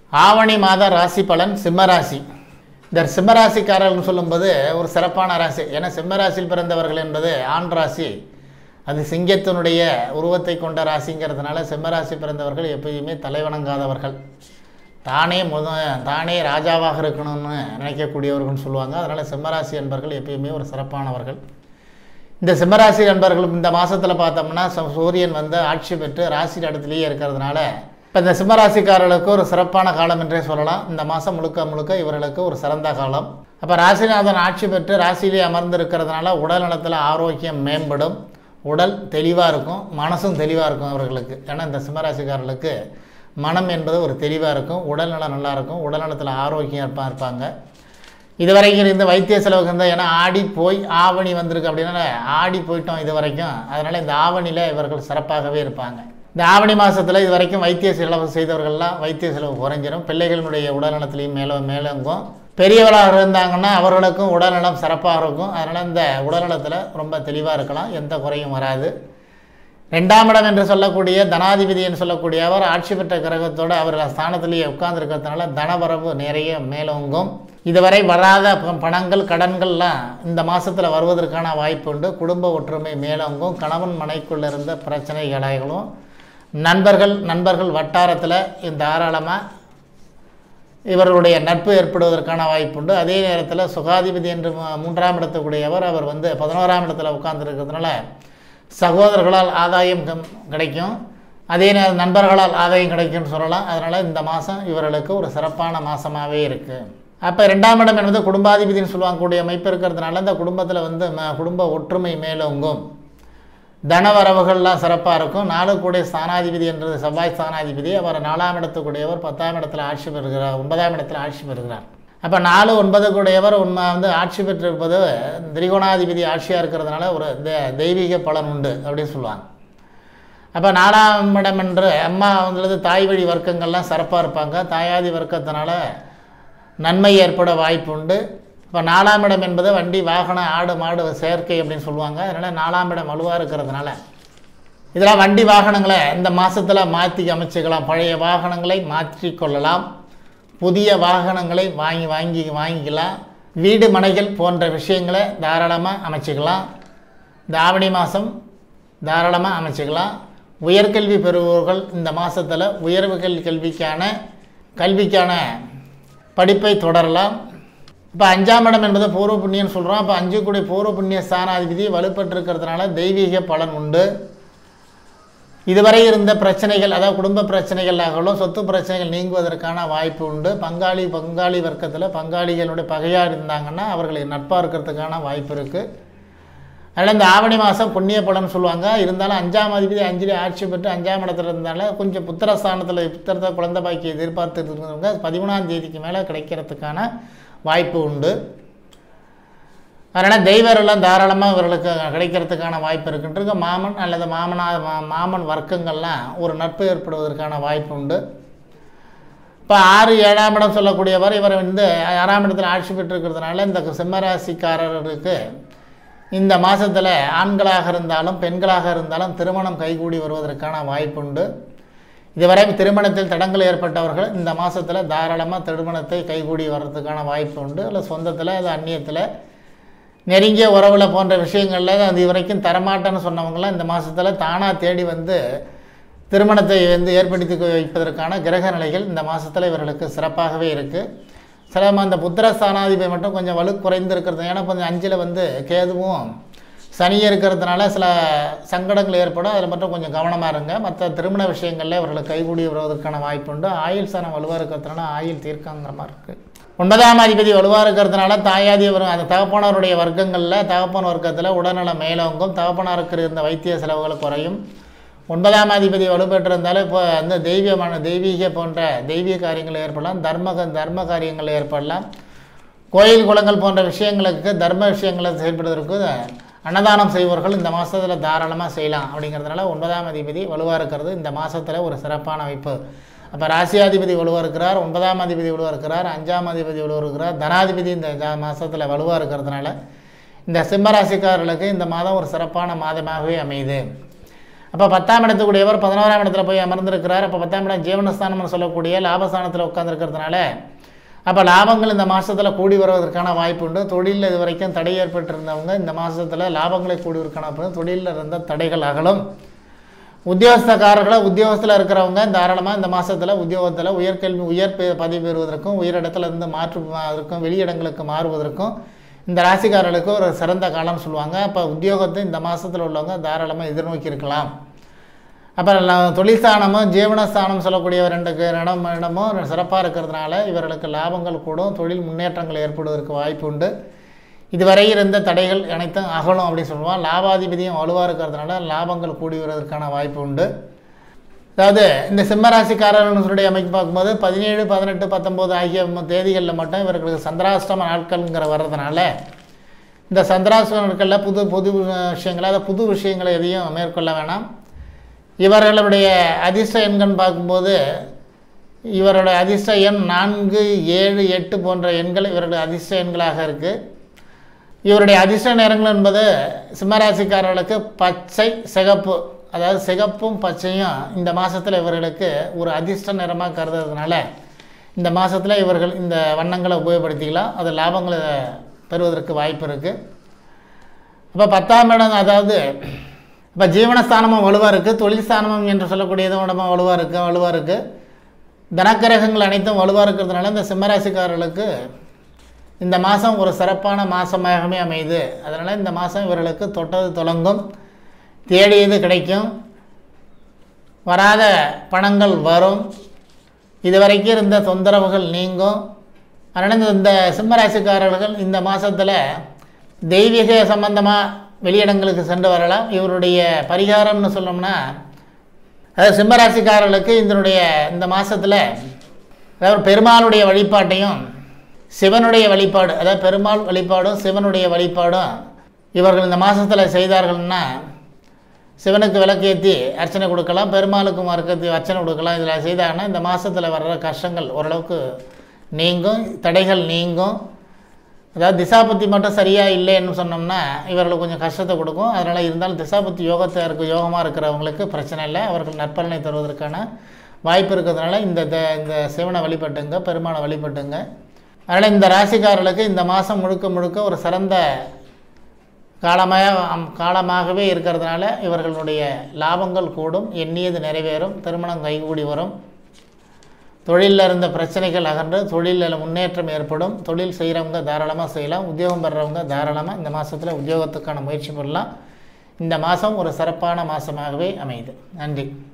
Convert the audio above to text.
ஆவணி மாத ராசி பலன் சிம்மராசி இந்த சிம்மராசிக்காரர்கள்னு சொல்லும்போது ஒரு சிறப்பான ராசி ஏன்னா சிம்மராசியில் பிறந்தவர்கள் என்பது ஆண் ராசி அது சிங்கத்தினுடைய உருவத்தை கொண்ட ராசிங்கிறதுனால சிம்மராசி பிறந்தவர்கள் எப்பயுமே தலைவணங்காதவர்கள் தானே முத தானே ராஜாவாக இருக்கணும்னு நினைக்கக்கூடியவர்கள்னு சொல்லுவாங்க அதனால் சிம்மராசி என்பர்கள் எப்பயுமே ஒரு சிறப்பானவர்கள் இந்த சிம்மராசி நண்பர்கள் இந்த மாதத்தில் பார்த்தோம்னா ச- சூரியன் வந்து ஆட்சி பெற்று ராசி இடத்துலையே இருக்கிறதுனால இப்போ இந்த சிம்மராசிக்காரர்களுக்கு ஒரு சிறப்பான காலம் என்றே சொல்லலாம் இந்த மாதம் முழுக்க முழுக்க இவர்களுக்கு ஒரு சிறந்த காலம் அப்போ ராசிநாதன் ஆட்சி பெற்று ராசியிலே அமர்ந்து இருக்கிறதுனால உடல் நலத்தில் ஆரோக்கியம் மேம்படும் உடல் தெளிவாக இருக்கும் மனசும் தெளிவாக இருக்கும் அவர்களுக்கு ஏன்னா இந்த சிம்மராசிக்காரர்களுக்கு மனம் என்பது ஒரு தெளிவாக இருக்கும் உடல்நலம் நல்லா இருக்கும் உடல்நலத்தில் ஆரோக்கியம் இருப்பா இருப்பாங்க இது வரைக்கும் இருந்த வைத்திய செலவுக்கு இருந்தால் ஏன்னா ஆடி போய் ஆவணி வந்திருக்கு அப்படின்னா ஆடி போயிட்டோம் இது வரைக்கும் அதனால் இந்த ஆவணியில் இவர்கள் சிறப்பாகவே இருப்பாங்க இந்த ஆவணி மாதத்தில் இது வரைக்கும் வைத்திய செலவு செய்தவர்கள்லாம் வைத்திய செலவு குறைஞ்சிரும் பிள்ளைகளினுடைய உடல்நலத்திலையும் மேலே மேலோங்கும் பெரியவராக இருந்தாங்கன்னா அவர்களுக்கும் உடல்நலம் சிறப்பாக இருக்கும் அதனால் இந்த உடல்நலத்தில் ரொம்ப தெளிவாக இருக்கலாம் எந்த குறையும் வராது ரெண்டாம் இடம் என்று சொல்லக்கூடிய தனாதிபதி என்று சொல்லக்கூடிய அவர் ஆட்சி பெற்ற கிரகத்தோடு அவர் ஸ்தானத்திலேயே உட்கார்ந்துருக்கிறதுனால தனவரவு நிறைய மேலோங்கும் இதுவரை வராத ப- பணங்கள் கடன்கள்லாம் இந்த மாதத்தில் வருவதற்கான வாய்ப்பு உண்டு குடும்ப ஒற்றுமை மேலோங்கும் கணவன் மனைக்குள்ள இருந்த பிரச்சனைகளும் நண்பர்கள் நண்பர்கள் வட்டாரத்தில் தாராளமாக இவர்களுடைய நட்பு ஏற்படுவதற்கான வாய்ப்புண்டு அதே நேரத்தில் சுகாதிபதி என்று மூ- மூன்றாம் இடத்துக்குடையவர் அவர் வந்து பதினோராம் இடத்துல உட்கார்ந்துருக்கிறதுனால சகோதரர்களால் ஆதாயம் கம்- கிடைக்கும் அதே நேரம் நண்பர்களால் ஆதாயம் கிடைக்கும்னு சொல்லலாம் அதனால் இந்த மாதம் இவர்களுக்கு ஒரு சிறப்பான மாதமாகவே இருக்குது அப்போ ரெண்டாம் இடம் என்பது குடும்பாதிபதினு சொல்லுவாங்க கூடிய அமைப்பு இருக்கிறதுனால இந்த குடும்பத்தில் வந்து ம- குடும்ப ஒற்றுமை மேலோங்கும் தனவரவுகள்லாம் சிறப்பாக இருக்கும் நாலு கூடிய ஸ்தானாதிபதி என்றது செவ்வாய் ஸ்தானாதிபதி அவர் நாலாம் இடத்துக்குடையவர் பத்தாம் இடத்துல ஆட்சி பெறுகிறார் ஒன்பதாம் இடத்துல ஆட்சி பெறுகிறார் அப்போ நாலு ஒன்பது கூடியவர் உண்மை வந்து ஆட்சி பெற்றிருப்பது திரிகோணாதிபதி ஆட்சியாக இருக்கிறதுனால ஒரு தெ- தெய்வீக பலன் உண்டு அப்படின்னு சொல்லுவாங்க அப்போ நாலாம் இடம் என்று அம்மா வந்து தாய் வழி வர்க்கங்கள்லாம் சிறப்பாக இருப்பாங்க தாயாதி வர்க்கத்தினால நன்மை ஏற்பட வாய்ப்பு உண்டு இப்போ நாலாம் இடம் என்பது வண்டி வாகனம் ஆடு மாடு சேர்க்கை அப்படின்னு சொல்லுவாங்க அதனால் நாலாம் இடம் வலுவாக இருக்கிறதுனால இதெல்லாம் வண்டி வாகனங்களை இந்த மாதத்தில் மாற்றி அமைச்சுக்கலாம் பழைய வாகனங்களை மாற்றிக்கொள்ளலாம் புதிய வாகனங்களை வாங்கி வாங்கி வாங்கிக்கலாம் வீடு மனைகள் போன்ற விஷயங்களை தாராளமாக அமைச்சுக்கலாம் இந்த ஆவணி மாதம் தாராளமாக அமைச்சுக்கலாம் உயர்கல்வி பெறுபவர்கள் இந்த மாதத்தில் உயர்வுகள் கல்விக்கான கல்விக்கான படிப்பை தொடரலாம் இப்போ அஞ்சாம் இடம் என்பது பூர்வ புண்ணியம்னு சொல்கிறோம் அப்போ அஞ்சு கூடிய பூர்வ புண்ணிய ஸ்தானாதிபதி வலுப்பட்டிருக்கிறதுனால தெய்வீக பலன் உண்டு இதுவரை இருந்த பிரச்சனைகள் அதாவது குடும்ப பிரச்சனைகளாகலும் சொத்து பிரச்சனைகள் நீங்குவதற்கான வாய்ப்பு உண்டு பங்காளி பங்காளி வர்க்கத்தில் பங்காளிகளுடைய பகையாக இருந்தாங்கன்னா அவர்களுக்கு நட்பாக இருக்கிறதுக்கான வாய்ப்பு இருக்குது அதனால் இந்த ஆவணி மாதம் புண்ணிய பலன் சொல்லுவாங்க இருந்தாலும் அஞ்சாம் அதிபதி அஞ்சிலே ஆட்சி பெற்று அஞ்சாம் இடத்துல இருந்தால கொஞ்சம் புத்திரஸ்தானத்தில் புத்திரத்தை குழந்தை பாக்கி எதிர்பார்த்து இருக்கிறவங்க பதிமூணாம் தேதிக்கு மேலே கிடைக்கிறதுக்கான வாய்ப்பு உண்டு அதனால் தெய்வரெல்லாம் தாராளமாக இவர்களுக்கு கிடைக்கிறதுக்கான வாய்ப்பு இருக்கின்றது மாமன் அல்லது மாமனா மா- மாமன் வர்க்கங்கள்லாம் ஒரு நட்பு ஏற்படுவதற்கான வாய்ப்பு உண்டு இப்போ ஆறு ஏழாம் இடம் சொல்லக்கூடியவர் இவர் வந்து ஆறாம் இடத்துல ஆட்சி பெற்றிருக்கிறதுனால இந்த சிம்மராசிக்காரருக்கு இந்த மாதத்தில் ஆண்களாக இருந்தாலும் பெண்களாக இருந்தாலும் திருமணம் கைகூடி வருவதற்கான வாய்ப்புண்டு இதுவரை திருமணத்தில் தடங்கள் ஏற்பட்டவர்கள் இந்த மாதத்தில் தாராளமாக திருமணத்தை கைகூடி வர்றதுக்கான வாய்ப்பு உண்டு இல்லை சொந்தத்தில் அது அந்நியத்தில் நெருங்கிய உறவில் போன்ற விஷயங்களில் அது இதுவரைக்கும் தரமாட்டேன்னு சொன்னவங்களாம் இந்த மாதத்தில் தானாக தேடி வந்து திருமணத்தை வந்து ஏற்படுத்தி வைப்பதற்கான கிரக நிலைகள் இந்த மாதத்தில் இவர்களுக்கு சிறப்பாகவே இருக்குது சில ம- அந்த புத்திர ஸ்தானாதிபதி மட்டும் கொஞ்சம் வலு குறைந்து இருக்கிறது ஏன்னா கொஞ்சம் அஞ்சில் வந்து கேதுவும் சனியும் இருக்கிறதுனால சில சங்கடங்கள் ஏற்படும் அதில் மட்டும் கொஞ்சம் கவனமாக இருங்க மற்ற திருமண விஷயங்களில் இவர்களுக்கு கைகூடி வருவதற்கான வாய்ப்பு உண்டு ஆயுள் சனம் வலுவாக இருக்கிறதுனால ஆயுள் தீர்க்காங்கிற மாதிரி இருக்குது ஒன்பதாம் அதிபதி வலுவாக இருக்கிறதுனால தாயாதி வரும் அந்த தகப்பனாருடைய வர்க்கங்களில் தகப்பன் வர்க்கத்தில் உடல்நலம் மேலோங்கும் தகப்பனாருக்கு இருந்த வைத்திய செலவுகள் குறையும் ஒன்பதாம் அதிபதி வலுப்பெற்றிருந்தாலும் இப்போ வந்து தெய்வீகமான தெய்வீக போன்ற தெய்வீக காரியங்கள் ஏற்படலாம் தர்ம தர்ம காரியங்கள் ஏற்படலாம் கோயில் குளங்கள் போன்ற விஷயங்களுக்கு தர்ம விஷயங்களை செயல்படுவதற்கு அன்னதானம் செய்பவர்கள் இந்த மாதத்தில் தாராளமாக செய்யலாம் அப்படிங்கிறதுனால ஒன்பதாம் அதிபதி வலுவாக இருக்கிறது இந்த மாதத்தில் ஒரு சிறப்பான அமைப்பு அப்போ ராசியாதிபதி வலுவாக இருக்கிறார் ஒன்பதாம் அதிபதி வலுவாக இருக்கிறார் அஞ்சாம் அதிபதி வலுவாக இருக்கிறார் தனாதிபதி இந்த மாதத்தில் வலுவாக இருக்கிறதுனால இந்த சிம்ம ராசிக்காரர்களுக்கு இந்த மாதம் ஒரு சிறப்பான மாதமாகவே அமையுது அப்போ பத்தாம் இடத்துக்குரியவர் பதினோராம் இடத்துல போய் அமர்ந்திருக்கிறார் அப்போ பத்தாம் இடம் ஜீவனஸ்தானம்னு சொல்லக்கூடிய லாபஸ்தானத்தில் உட்காந்துருக்கிறதுனால அப்போ லாபங்கள் இந்த மாதத்தில் கூடி வருவதற்கான வாய்ப்பு உண்டு தொழிலில் இது வரைக்கும் தடை ஏற்பட்டிருந்தவங்க இந்த மாதத்தில் லாபங்களை கூடி வருவதற்கான வாய்ப்பு உண்டு. தொழிலில் இருந்த தடைகள் அகலும் உத்தியோகஸ்தக்காரர்களை உத்தியோகத்தில் இருக்கிறவங்க தாராளமாக இந்த மாதத்தில் உத்தியோகத்தில் உயர்கல்வி உயர் பெ- பதவி பெறுவதற்கும் உயரிடத்துல இருந்து மாற்றுவதற்கும் வெளியிடங்களுக்கு மாறுவதற்கும் இந்த ராசிக்காரர்களுக்கு ஒரு சிறந்த காலம் சொல்லுவாங்க அப்போ உத்தியோகத்தை இந்த மாதத்தில் உள்ளவங்க தாராளமாக எதிர்நோக்கி இருக்கலாம் அப்புறம் ல- தொழில் ஸ்தானமும் ஜீவனஸ்தானம் சொல்லக்கூடிய ரெண்டு க- இடம் இடமும் சிறப்பாக இருக்கிறதுனால இவர்களுக்கு லாபங்கள் கூடும் தொழில் முன்னேற்றங்கள் ஏற்படுவதற்கு வாய்ப்பு உண்டு இதுவரை இருந்த தடைகள் அனைத்தும் அகலும் அப்படின்னு சொல்லுவோம் லாபாதிபதியும் வலுவாக இருக்கிறதுனால லாபங்கள் கூடி வருவதற்கான வாய்ப்பு உண்டு அதாவது இந்த சிம்மராசிக்காரர்களுடைய அமைப்பு பார்க்கும்போது பதினேழு பதினெட்டு பத்தொம்போது ஆகிய ம- தேதிகளில் மட்டும் இவர்களுக்கு சந்திராஷ்டம நாட்கள்ங்கிற வர்றதுனால இந்த சந்திராஷ்டம நாட்களில் புது புது விஷயங்களை அதாவது புது விஷயங்களை எதையும் மேற்கொள்ள வேணாம் இவர்களுடைய அதிர்ஷ்ட எண்கள்னு பார்க்கும்போது இவருடைய அதிர்ஷ்ட எண் நான்கு ஏழு எட்டு போன்ற எண்கள் இவருடைய அதிர்ஷ்ட எண்களாக இருக்குது இவருடைய அதிர்ஷ்ட நிறங்கள் என்பது சிம்மராசிக்காரர்களுக்கு பச்சை சிகப்பு அதாவது சிகப்பும் பச்சையும் இந்த மாதத்தில் இவர்களுக்கு ஒரு அதிர்ஷ்ட நிறமாக கருதுறதுனால இந்த மாதத்தில் இவர்கள் இந்த வண்ணங்களை உபயோகப்படுத்திக்கலாம் அது லாபங்களை பெறுவதற்கு வாய்ப்பு இருக்குது அப்போ பத்தாம் இடம் அதாவது இப்போ ஜீவனஸ்தானமும் வலுவாக இருக்குது தொழில் ஸ்தானமும் என்று சொல்லக்கூடியதும் இடமும் வலுவாக இருக்குது வலுவாக இருக்குது தனக்கிரகங்கள் அனைத்தும் வலுவாக இருக்கிறதுனால இந்த சிம்மராசிக்காரர்களுக்கு இந்த மாதம் ஒரு சிறப்பான மாதமாகவே அமையுது அதனால் இந்த மாதம் இவர்களுக்கு தொட்டது தொடங்கும் தேடியது கிடைக்கும் வராத பணங்கள் வரும் இதுவரைக்கும் இருந்த தொந்தரவுகள் நீங்கும் அதனால் இந்த சிம்மராசிக்காரர்கள் இந்த மாதத்தில் தெய்வீக சம்பந்தமாக வெளியிடங்களுக்கு சென்று வரலாம் இவருடைய பரிகாரம்னு சொல்லணும்னா அதாவது சிம்மராசிக்காரர்களுக்கு இதனுடைய இந்த மாதத்தில் அதாவது பெருமாளுடைய வழிபாட்டையும் சிவனுடைய வழிபாடு அதாவது பெருமாள் வழிபாடும் சிவனுடைய வழிபாடும் இவர்கள் இந்த மாதத்தில் செய்தார்கள்னா சிவனுக்கு விளக்கேற்றி அர்ச்சனை கொடுக்கலாம் பெருமாளுக்கும் வர்க்கத்தி அர்ச்சனை கொடுக்கலாம் இதில் செய்தாங்கன்னா இந்த மாதத்தில் வர்ற கஷ்டங்கள் ஓரளவுக்கு நீங்கும் தடைகள் நீங்கும் அதாவது திசாபுத்தி மட்டும் சரியாக இல்லைன்னு சொன்னோம்னா இவர்களுக்கு கொஞ்சம் கஷ்டத்தை கொடுக்கும் அதனால் இருந்தாலும் திசாபுத்தி யோகத்தை இருக்க யோகமாக இருக்கிறவங்களுக்கு பிரச்சனை இல்லை அவர்கள் நற்பலனை தருவதற்கான வாய்ப்பு இருக்கிறதுனால இந்த த- இந்த சிவனை வழிபட்டுங்க பெருமாளை வழிபட்டுங்க அதனால் இந்த ராசிக்காரர்களுக்கு இந்த மாதம் முழுக்க முழுக்க ஒரு சிறந்த காலமாக காலமாகவே இருக்கிறதுனால இவர்களுடைய லாபங்கள் கூடும் எண்ணியது நிறைவேறும் திருமணம் கைகூடி வரும் தொழிலில் இருந்த பிரச்சனைகள் அகன்று தொழிலில் முன்னேற்றம் ஏற்படும் தொழில் செய்கிறவங்க தாராளமாக செய்யலாம் உத்தியோகம் பெறுறவங்க தாராளமாக இந்த மாதத்தில் உத்தியோகத்துக்கான முயற்சி பண்ணலாம் இந்த மாதம் ஒரு சிறப்பான மாதமாகவே அமையுது நன்றி